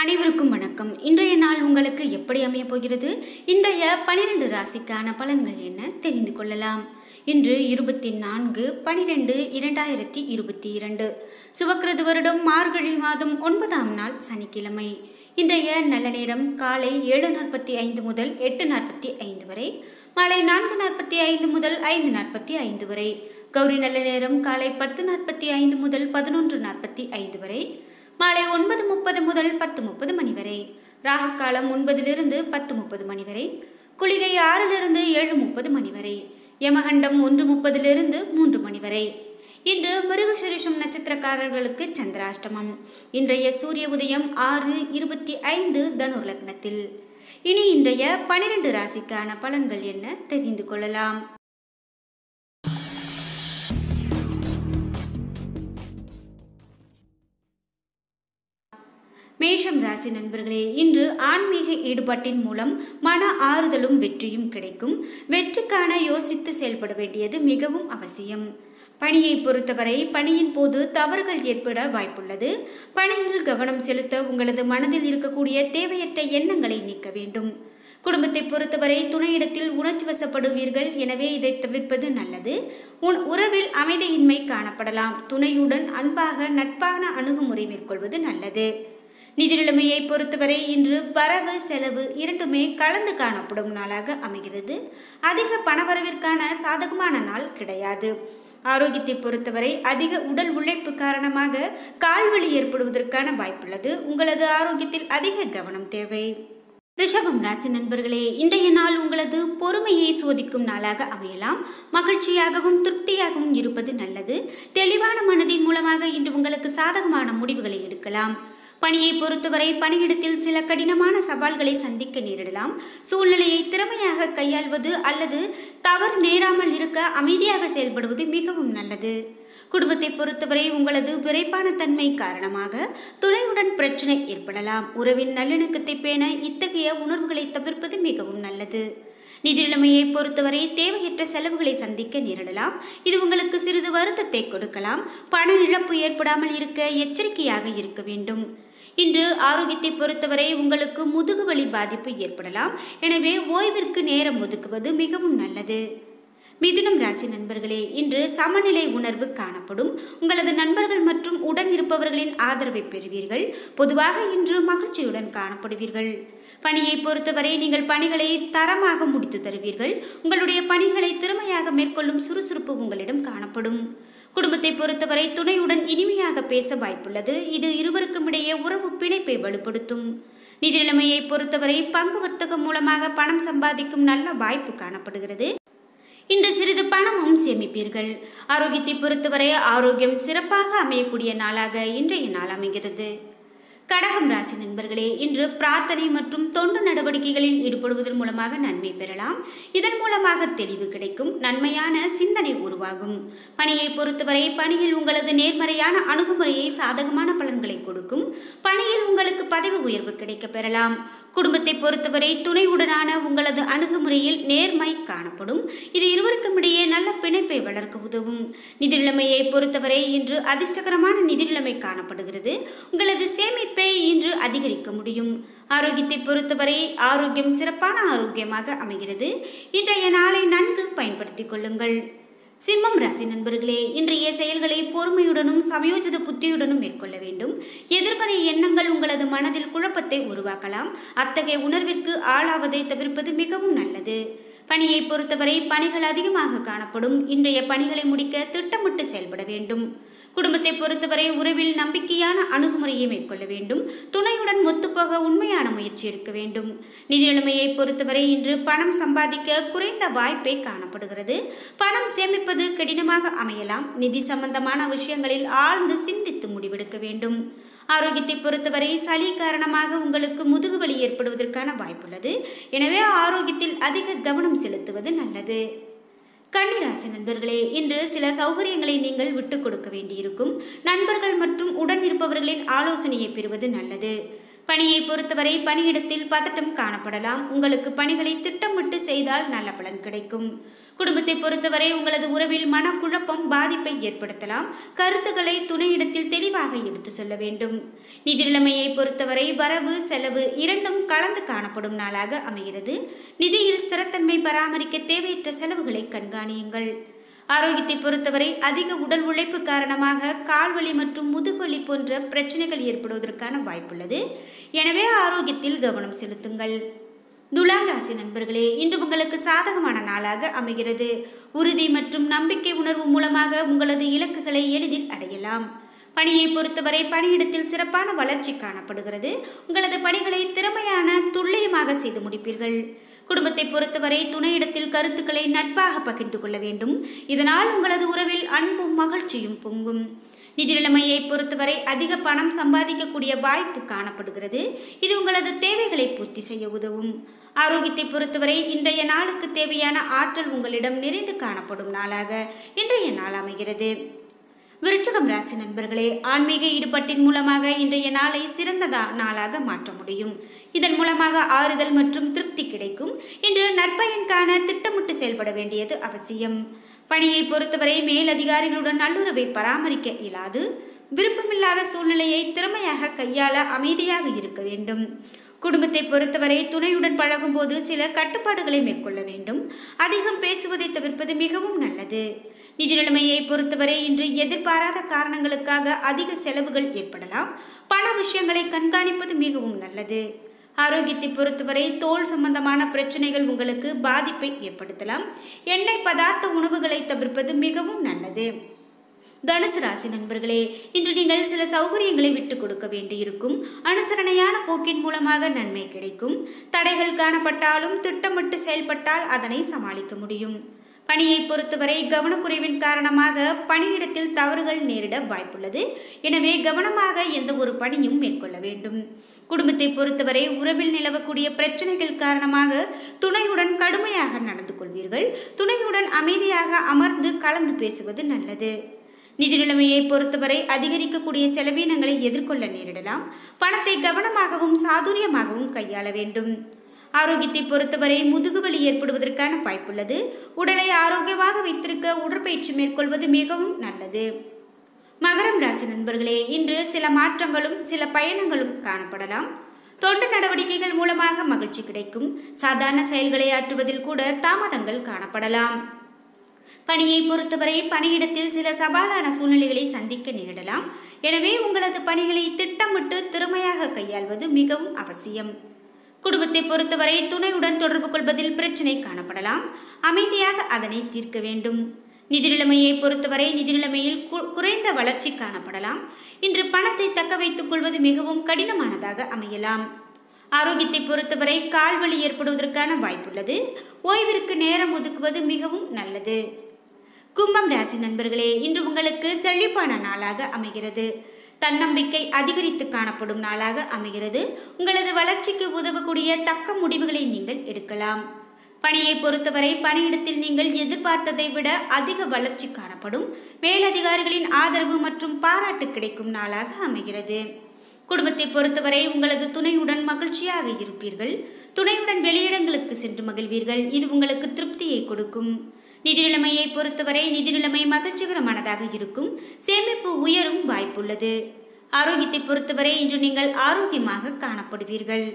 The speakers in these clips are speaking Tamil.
அனைவருக்கும் வணக்கம் இன்றைய நாள் உங்களுக்கு எப்படி அமையப் போகிறது இன்றைய பனிரெண்டு ராசிக்கான பலன்கள் என்ன தெரிந்து கொள்ளலாம் இன்று இருபத்தி நான்கு பனிரெண்டு இரண்டாயிரத்தி இருபத்தி இரண்டு சுபக்கிரது வருடம் மார்கழி மாதம் ஒன்பதாம் நாள் சனிக்கிழமை இன்றைய நல்ல நேரம் காலை ஏழு நாற்பத்தி ஐந்து முதல் எட்டு நாற்பத்தி ஐந்து வரை மாலை நான்கு நாற்பத்தி ஐந்து முதல் ஐந்து நாற்பத்தி ஐந்து வரை கௌரி நல்ல நேரம் காலை பத்து நாற்பத்தி ஐந்து முதல் பதினொன்று நாற்பத்தி ஐந்து வரை மாலை ஒன்பது முப்பது முதல் பத்து முப்பது மணி வரை ராகு காலம் ஒன்பதிலிருந்து பத்து முப்பது மணி வரை குளிகை ஆறிலிருந்து ஏழு முப்பது மணி வரை யமகண்டம் ஒன்று முப்பதிலிருந்து மூன்று மணி வரை இன்று மிருகசுரேஷம் நட்சத்திரக்காரர்களுக்கு சந்திராஷ்டமம் இன்றைய சூரிய உதயம் ஆறு இருபத்தி ஐந்து தனுர் லக்னத்தில் இனி இன்றைய பனிரெண்டு ராசிக்கான பலன்கள் என்ன தெரிந்து கொள்ளலாம் மேஷம் ராசி நண்பர்களே இன்று ஆன்மீக ஈடுபாட்டின் மூலம் மன ஆறுதலும் வெற்றியும் கிடைக்கும் வெற்றிக்கான யோசித்து செயல்பட வேண்டியது மிகவும் அவசியம் பணியை பொறுத்தவரை பணியின் போது தவறுகள் ஏற்பட வாய்ப்புள்ளது பணியில் கவனம் செலுத்த உங்களது மனதில் இருக்கக்கூடிய தேவையற்ற எண்ணங்களை நீக்க வேண்டும் குடும்பத்தை பொறுத்தவரை துணையிடத்தில் உணர்ச்சி வசப்படுவீர்கள் எனவே இதை தவிர்ப்பது நல்லது உன் உறவில் அமைதியின்மை காணப்படலாம் துணையுடன் அன்பாக நட்பான அணுகுமுறை மேற்கொள்வது நல்லது நிதி நிலைமையை பொறுத்தவரை இன்று வரவு செலவு இரண்டுமே கலந்து காணப்படும் நாளாக அமைகிறது அதிக பணவரவிற்கான சாதகமான நாள் கிடையாது ஆரோக்கியத்தை பொறுத்தவரை அதிக உடல் உழைப்பு காரணமாக கால்வலி ஏற்படுவதற்கான வாய்ப்புள்ளது உங்களது ஆரோக்கியத்தில் அதிக கவனம் தேவை ரிஷபம் ராசி நண்பர்களே இன்றைய நாள் உங்களது பொறுமையை சோதிக்கும் நாளாக அமையலாம் மகிழ்ச்சியாகவும் திருப்தியாகவும் இருப்பது நல்லது தெளிவான மனதின் மூலமாக இன்று உங்களுக்கு சாதகமான முடிவுகளை எடுக்கலாம் பணியை பொறுத்தவரை பணியிடத்தில் சில கடினமான சவால்களை சந்திக்க நேரிடலாம் சூழ்நிலையை திறமையாக கையாள்வது அல்லது தவறு நேராமல் இருக்க அமைதியாக செயல்படுவது மிகவும் நல்லது குடும்பத்தை பொறுத்தவரை உங்களது விரைப்பான தன்மை காரணமாக துணையுடன் பிரச்சனை ஏற்படலாம் உறவின் நல்லிணக்கத்தை பேண இத்தகைய உணர்வுகளை தவிர்ப்பது மிகவும் நல்லது நிதி நிலைமையை பொறுத்தவரை தேவையற்ற செலவுகளை சந்திக்க நேரிடலாம் இது உங்களுக்கு சிறிது வருத்தத்தை கொடுக்கலாம் பண இழப்பு ஏற்படாமல் இருக்க எச்சரிக்கையாக இருக்க வேண்டும் இன்று ஆரோக்கியத்தை பொறுத்தவரை உங்களுக்கு முதுகு வலி பாதிப்பு ஏற்படலாம் எனவே ஓய்விற்கு நேரம் ஒதுக்குவது மிகவும் நல்லது மிதுனம் ராசி நண்பர்களே இன்று சமநிலை உணர்வு காணப்படும் உங்களது நண்பர்கள் மற்றும் உடன் இருப்பவர்களின் ஆதரவை பெறுவீர்கள் பொதுவாக இன்று மகிழ்ச்சியுடன் காணப்படுவீர்கள் பணியை பொறுத்தவரை நீங்கள் பணிகளை தரமாக முடித்து தருவீர்கள் உங்களுடைய பணிகளை திறமையாக மேற்கொள்ளும் சுறுசுறுப்பு உங்களிடம் காணப்படும் குடும்பத்தை பொறுத்தவரை துணையுடன் இனிமையாக பேச வாய்ப்புள்ளது இது இருவருக்கும் இடையே உறவு பிணைப்பை வலுப்படுத்தும் நிதி நிலைமையை பொறுத்தவரை பங்கு வர்த்தகம் மூலமாக பணம் சம்பாதிக்கும் நல்ல வாய்ப்பு காணப்படுகிறது இன்று சிறிது பணமும் சேமிப்பீர்கள் ஆரோக்கியத்தை பொறுத்தவரை ஆரோக்கியம் சிறப்பாக அமையக்கூடிய நாளாக இன்றைய நாள் அமைகிறது கடகம் ராசி நண்பர்களே இன்று பிரார்த்தனை மற்றும் தொண்டு நடவடிக்கைகளில் ஈடுபடுவதன் மூலமாக நன்மை பெறலாம் இதன் மூலமாக தெளிவு கிடைக்கும் நன்மையான சிந்தனை உருவாகும் பணியை பொறுத்தவரை பணியில் உங்களது நேர்மறையான அணுகுமுறையை சாதகமான பலன்களை கொடுக்கும் பணியில் உங்களுக்கு பதவி உயர்வு கிடைக்க பெறலாம் குடும்பத்தை பொறுத்தவரை துணையுடனான உங்களது அணுகுமுறையில் நேர்மை காணப்படும் இது இருவருக்கும் இடையே நல்ல பிணைப்பை வளர்க்க உதவும் நிதி நிலைமையை பொறுத்தவரை இன்று அதிர்ஷ்டகரமான நிதி நிலைமை காணப்படுகிறது உங்களது சேமிப்பை இன்று அதிகரிக்க முடியும் ஆரோக்கியத்தை பொறுத்தவரை ஆரோக்கியம் சிறப்பான ஆரோக்கியமாக அமைகிறது இன்றைய நாளை நன்கு பயன்படுத்திக் கொள்ளுங்கள் சிம்மம் ராசி நண்பர்களே இன்றைய செயல்களை பொறுமையுடனும் சமயோஜித புத்தியுடனும் மேற்கொள்ள வேண்டும் எதிர்மறை எண்ணங்கள் உங்களது மனதில் குழப்பத்தை உருவாக்கலாம் அத்தகைய உணர்விற்கு ஆளாவதை தவிர்ப்பது மிகவும் நல்லது பணியை பொறுத்தவரை பணிகள் அதிகமாக காணப்படும் இன்றைய பணிகளை முடிக்க திட்டமிட்டு செயல்பட வேண்டும் குடும்பத்தை பொறுத்தவரை உறவில் நம்பிக்கையான அணுகுமுறையை மேற்கொள்ள வேண்டும் துணையுடன் ஒத்துப்போக உண்மையான முயற்சி எடுக்க வேண்டும் நிதி நிலைமையை பொறுத்தவரை இன்று பணம் சம்பாதிக்க குறைந்த வாய்ப்பே காணப்படுகிறது பணம் சேமிப்பது கடினமாக அமையலாம் நிதி சம்பந்தமான விஷயங்களில் ஆழ்ந்து சிந்தித்து முடிவெடுக்க வேண்டும் ஆரோக்கியத்தை பொறுத்தவரை சளி காரணமாக உங்களுக்கு முதுகுவலி ஏற்படுவதற்கான வாய்ப்புள்ளது எனவே ஆரோக்கியத்தில் அதிக கவனம் செலுத்துவது நல்லது கன்னிராசி நண்பர்களே இன்று சில சௌகரியங்களை நீங்கள் விட்டு கொடுக்க வேண்டியிருக்கும் நண்பர்கள் மற்றும் உடன் இருப்பவர்களின் ஆலோசனையை பெறுவது நல்லது பணியை பொறுத்தவரை பணியிடத்தில் பதட்டம் காணப்படலாம் உங்களுக்கு பணிகளை திட்டமிட்டு செய்தால் நல்ல பலன் கிடைக்கும் குடும்பத்தை பொறுத்தவரை உங்களது உறவில் மனக்குழப்பம் பாதிப்பை ஏற்படுத்தலாம் கருத்துக்களை துணையிடத்தில் தெளிவாக எடுத்து சொல்ல வேண்டும் நிதி நிலைமையை பொறுத்தவரை வரவு செலவு இரண்டும் கலந்து காணப்படும் நாளாக அமைகிறது நிதியில் ஸ்திரத்தன்மை பராமரிக்க தேவையற்ற செலவுகளை கண்காணியுங்கள் ஆரோக்கியத்தை பொறுத்தவரை அதிக உடல் உழைப்பு காரணமாக கால்வலி மற்றும் முதுகுவலி போன்ற பிரச்சனைகள் ஏற்படுவதற்கான வாய்ப்புள்ளது எனவே ஆரோக்கியத்தில் கவனம் செலுத்துங்கள் துலாம் ராசி நண்பர்களே இன்று உங்களுக்கு சாதகமான நாளாக அமைகிறது உறுதி மற்றும் நம்பிக்கை உணர்வு மூலமாக உங்களது இலக்குகளை எளிதில் அடையலாம் பணியை பொறுத்தவரை பணியிடத்தில் சிறப்பான வளர்ச்சி காணப்படுகிறது உங்களது பணிகளை திறமையான துல்லியமாக செய்து முடிப்பீர்கள் குடும்பத்தை பொறுத்தவரை துணையிடத்தில் கருத்துக்களை நட்பாக பகிர்ந்து கொள்ள வேண்டும் இதனால் உங்களது உறவில் அன்பும் மகிழ்ச்சியும் பொங்கும் நிதி நிலைமையை பொறுத்தவரை அதிக பணம் சம்பாதிக்கக்கூடிய வாய்ப்பு காணப்படுகிறது இது உங்களது தேவைகளை பூர்த்தி செய்ய உதவும் ஆரோக்கியத்தை பொறுத்தவரை இன்றைய நாளுக்கு தேவையான ஆற்றல் உங்களிடம் நிறைந்து காணப்படும் நாளாக இன்றைய நாள் அமைகிறது விருச்சகம் ராசி நண்பர்களே ஆன்மீக ஈடுபாட்டின் மூலமாக இன்றைய நாளை சிறந்த நாளாக மாற்ற முடியும் இதன் மூலமாக ஆறுதல் மற்றும் திருப்தி கிடைக்கும் இன்று நற்பயன் காண திட்டமிட்டு செயல்பட வேண்டியது அவசியம் பணியை பொறுத்தவரை மேலதிகாரிகளுடன் நல்லுறவை பராமரிக்க இயலாது விருப்பமில்லாத சூழ்நிலையை திறமையாக கையாள அமைதியாக இருக்க வேண்டும் குடும்பத்தை பொறுத்தவரை துணையுடன் பழகும்போது சில கட்டுப்பாடுகளை மேற்கொள்ள வேண்டும் அதிகம் பேசுவதை தவிர்ப்பது மிகவும் நல்லது நிதி நிலைமையை பொறுத்தவரை இன்று எதிர்பாராத காரணங்களுக்காக அதிக செலவுகள் ஏற்படலாம் பண விஷயங்களை கண்காணிப்பது மிகவும் நல்லது ஆரோக்கியத்தை பொறுத்தவரை தோல் சம்பந்தமான பிரச்சனைகள் உங்களுக்கு பாதிப்பை ஏற்படுத்தலாம் எண்ணெய் பதார்த்த உணவுகளை தவிர்ப்பது மிகவும் நல்லது தனுசு ராசி நண்பர்களே இன்று நீங்கள் சில சௌகரியங்களை விட்டு கொடுக்க வேண்டியிருக்கும் அனுசரணையான போக்கின் மூலமாக நன்மை கிடைக்கும் தடைகள் காணப்பட்டாலும் திட்டமிட்டு செயல்பட்டால் அதனை சமாளிக்க முடியும் பணியை பொறுத்தவரை கவனக்குறைவின் காரணமாக பணியிடத்தில் தவறுகள் நேரிட வாய்ப்புள்ளது எனவே கவனமாக எந்த ஒரு பணியும் மேற்கொள்ள வேண்டும் குடும்பத்தை பொறுத்தவரை உறவில் நிலவக்கூடிய பிரச்சனைகள் காரணமாக துணையுடன் கடுமையாக நடந்து கொள்வீர்கள் துணையுடன் அமைதியாக அமர்ந்து கலந்து பேசுவது நல்லது நிதி நிலைமையை பொறுத்தவரை அதிகரிக்கக்கூடிய செலவினங்களை எதிர்கொள்ள நேரிடலாம் பணத்தை கவனமாகவும் சாதுரியமாகவும் கையாள வேண்டும் ஆரோக்கியத்தை பொறுத்தவரை முதுகுவலி ஏற்படுவதற்கான வாய்ப்புள்ளது உடலை ஆரோக்கியமாக வைத்திருக்க உடற்பயிற்சி மேற்கொள்வது மிகவும் நல்லது மகரம் ராசி நண்பர்களே இன்று சில மாற்றங்களும் சில பயணங்களும் காணப்படலாம் தொண்டு நடவடிக்கைகள் மூலமாக மகிழ்ச்சி கிடைக்கும் சாதாரண செயல்களை ஆற்றுவதில் கூட தாமதங்கள் காணப்படலாம் பணியை பொறுத்தவரை பணியிடத்தில் சில சவாலான சூழ்நிலைகளை சந்திக்க நேரிடலாம் எனவே உங்களது பணிகளை திட்டமிட்டு திறமையாக கையாள்வது மிகவும் அவசியம் குடும்பத்தை பொறுத்தவரை துணையுடன் தொடர்பு கொள்வதில் பிரச்சனை காணப்படலாம் அமைதியாக அதனை தீர்க்க வேண்டும் நிதி நிலைமையை பொறுத்தவரை நிதி நிலைமையில் குறைந்த வளர்ச்சி காணப்படலாம் இன்று பணத்தை தக்க வைத்துக் கொள்வது மிகவும் கடினமானதாக அமையலாம் ஆரோக்கியத்தை பொறுத்தவரை கால்வலி ஏற்படுவதற்கான வாய்ப்புள்ளது ஓய்விற்கு நேரம் ஒதுக்குவது மிகவும் நல்லது கும்பம் ராசி நண்பர்களே இன்று உங்களுக்கு செழிப்பான நாளாக அமைகிறது தன்னம்பிக்கை அதிகரித்து காணப்படும் நாளாக அமைகிறது உங்களது வளர்ச்சிக்கு உதவக்கூடிய தக்க முடிவுகளை நீங்கள் எடுக்கலாம் பணியை பொறுத்தவரை பணியிடத்தில் நீங்கள் எதிர்பார்த்ததை விட அதிக வளர்ச்சி காணப்படும் மேலதிகாரிகளின் ஆதரவு மற்றும் பாராட்டு கிடைக்கும் நாளாக அமைகிறது குடும்பத்தை பொறுத்தவரை உங்களது துணையுடன் மகிழ்ச்சியாக இருப்பீர்கள் துணையுடன் வெளியிடங்களுக்கு சென்று மகிழ்வீர்கள் இது உங்களுக்கு திருப்தியை கொடுக்கும் நிதி நிலைமையை பொறுத்தவரை நிதி நிலைமை மகிழ்ச்சிகரமானதாக இருக்கும் சேமிப்பு உயரும் வாய்ப்புள்ளது ஆரோக்கியத்தை பொறுத்தவரை இன்று நீங்கள் ஆரோக்கியமாக காணப்படுவீர்கள்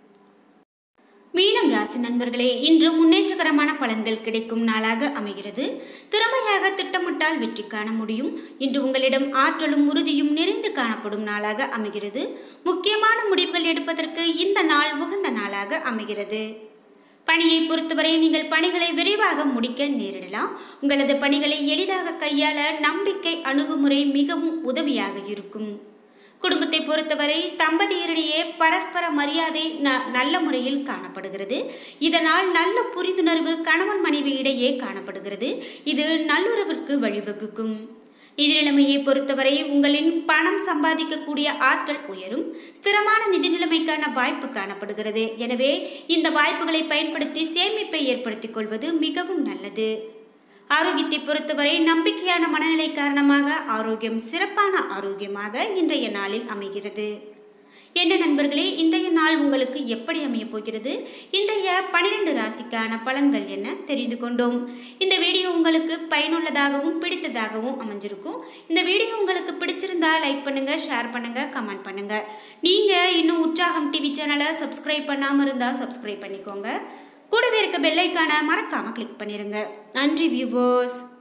மீனம் ராசி நண்பர்களே இன்று முன்னேற்றகரமான பலன்கள் கிடைக்கும் நாளாக அமைகிறது திறமையாக திட்டமிட்டால் வெற்றி காண முடியும் இன்று உங்களிடம் ஆற்றலும் உறுதியும் நிறைந்து காணப்படும் நாளாக அமைகிறது முக்கியமான முடிவுகள் எடுப்பதற்கு இந்த நாள் உகந்த நாளாக அமைகிறது பணியை பொறுத்தவரை நீங்கள் பணிகளை விரைவாக முடிக்க நேரிடலாம் உங்களது பணிகளை எளிதாக கையாள நம்பிக்கை அணுகுமுறை மிகவும் உதவியாக இருக்கும் குடும்பத்தை பொறுத்தவரை தம்பதியரிடையே பரஸ்பர மரியாதை ந- நல்ல முறையில் காணப்படுகிறது இதனால் நல்ல புரிந்துணர்வு கணவன் மனைவி இடையே காணப்படுகிறது இது நல்லுறவிற்கு வழிவகுக்கும் நிதி நிலைமையை பொறுத்தவரை உங்களின் பணம் சம்பாதிக்கக்கூடிய ஆற்றல் உயரும் ஸ்திரமான நிதி நிலைமைக்கான வாய்ப்பு காணப்படுகிறது எனவே இந்த வாய்ப்புகளை பயன்படுத்தி சேமிப்பை ஏற்படுத்திக் கொள்வது மிகவும் நல்லது ஆரோக்கியத்தை பொறுத்தவரை நம்பிக்கையான மனநிலை காரணமாக ஆரோக்கியம் சிறப்பான ஆரோக்கியமாக இன்றைய நாளில் அமைகிறது என்ன நண்பர்களே இன்றைய நாள் உங்களுக்கு எப்படி அமைய போகிறது இன்றைய பனிரெண்டு ராசிக்கான பலன்கள் என்ன தெரிந்து கொண்டோம் இந்த வீடியோ உங்களுக்கு பயனுள்ளதாகவும் பிடித்ததாகவும் அமைஞ்சிருக்கும் இந்த வீடியோ உங்களுக்கு பிடிச்சிருந்தா லைக் பண்ணுங்க ஷேர் பண்ணுங்க கமெண்ட் பண்ணுங்க நீங்க இன்னும் உற்சாகம் டிவி சேனலை சப்ஸ்கிரைப் பண்ணாம இருந்தா சப்ஸ்கிரைப் பண்ணிக்கோங்க கூடவே இருக்க பெல்லைக்கான மறக்காம கிளிக் பண்ணிருங்க நன்றி வியூவர்ஸ்